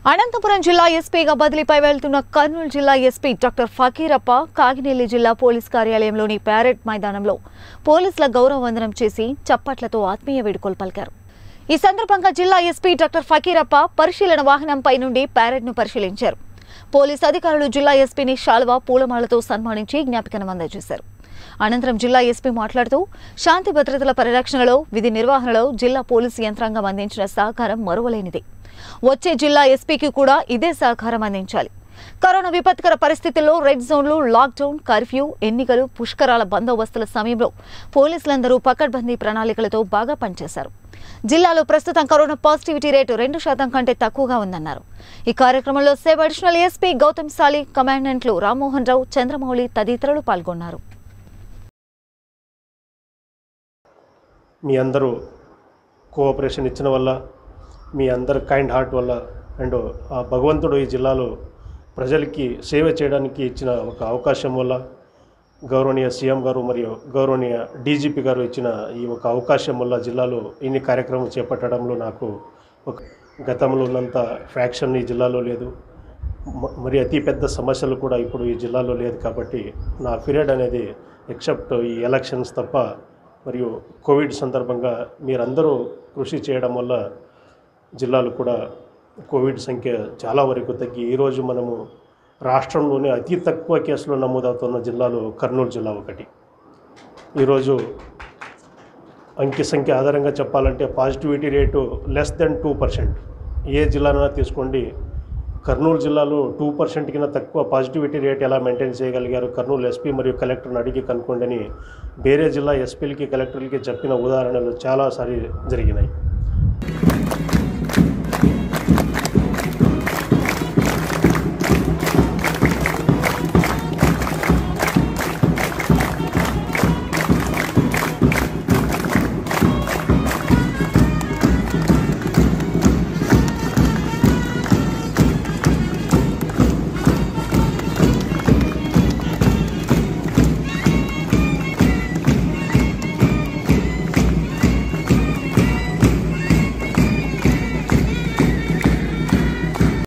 అనంతపురం జిల్లా ఎస్పీగా బదిలీపై వెళ్తున్న కర్నూలు జిల్లా ఎస్పీ డాక్టర్ ఫకీరప్ప కాగినెల్లి జిల్లా పోలీస్ కార్యాలయంలోని ప్యారెడ్ మైదానంలో పోలీసుల గౌరవ వందనం చేసి చప్పట్లతో ఆత్మీయ వేడుకలు పలికారు ఈ సందర్భంగా జిల్లా ఎస్పీ డాక్టర్ ఫకీరప్ప పరిశీలన వాహనంపై నుండి ప్యారెడ్ను పరిశీలించారు పోలీస్ అధికారులు జిల్లా ఎస్పీని శాల్వా పూలమాలతో సన్మానించి జ్ఞాపికను అందజేశారు అనంతరం జిల్లా ఎస్పీ మాట్లాడుతూ శాంతి భద్రతల పరిరక్షణలో విధి నిర్వహణలో జిల్లా పోలీసు యంత్రాంగం అందించిన సహకారం మరువలేనిది వచ్చే జిల్లా ఎస్పీకి కూడా ఇదే సహకారం అందించాలి కరోనా విపత్కర పరిస్థితుల్లో రెడ్ జోన్లు లాక్డౌన్ కర్ఫ్యూ ఎన్నికలు పుష్కరాల బందోబస్తుల సమయంలో పోలీసులందరూ పకడ్బందీ ప్రణాళికలతో బాగా పనిచేశారు జిల్లాలో ప్రస్తుతం కరోనా పాజిటివిటీ రేటు రెండు శాతం కంటే తక్కువగా ఉందన్నారు ఈ కార్యక్రమంలో సేవ్ అడిషనల్ ఎస్పీ గౌతమ్ సాలి కమాండెంట్లు రామ్మోహన్ రావు చంద్రమౌళి తదితరులు పాల్గొన్నారు మీ అందరూ కోఆపరేషన్ ఇచ్చిన వల్ల మీ అందరి కైండ్ హార్ట్ వల్ల అండ్ ఆ భగవంతుడు ఈ జిల్లాలో ప్రజలకి సేవ చేయడానికి ఇచ్చిన ఒక అవకాశం వల్ల గౌరవనీయ సీఎం గారు మరియు గౌరవనీయ డీజీపీ గారు ఇచ్చిన ఈ ఒక అవకాశం వల్ల జిల్లాలో ఇన్ని కార్యక్రమం చేపట్టడంలో నాకు ఒక గతంలో ఉన్నంత ఫ్యాక్షన్ ఈ జిల్లాలో లేదు మ- మరి అతి పెద్ద సమస్యలు కూడా ఇప్పుడు ఈ జిల్లాలో లేదు కాబట్టి నా పీరియడ్ అనేది ఎక్సెప్ట్ ఈ ఎలక్షన్స్ తప్ప మరియు కోవిడ్ సందర్భంగా మీరందరూ కృషి చేయడం వల్ల జిల్లాలు కూడా కోవిడ్ సంఖ్య చాలా వరకు తగ్గి ఈరోజు మనము రాష్ట్రంలోనే అతి తక్కువ కేసులు నమోదవుతున్న జిల్లాలో కర్నూలు జిల్లా ఒకటి ఈరోజు అంకె సంఖ్య ఆధారంగా చెప్పాలంటే positivity rate less than two percent ఏ జిల్లానైనా తీసుకోండి కర్నూలు జిల్లాలో టూ పర్సెంట్ కింద తక్కువ పాజిటివిటీ రేట్ ఎలా మెయింటైన్ చేయగలిగారు కర్నూలు ఎస్పీ మరియు కలెక్టర్ని అడిగి కనుక్కోండి అని వేరే జిల్లా ఎస్పీలకి కలెక్టర్లకి చెప్పిన ఉదాహరణలు చాలాసారి జరిగినాయి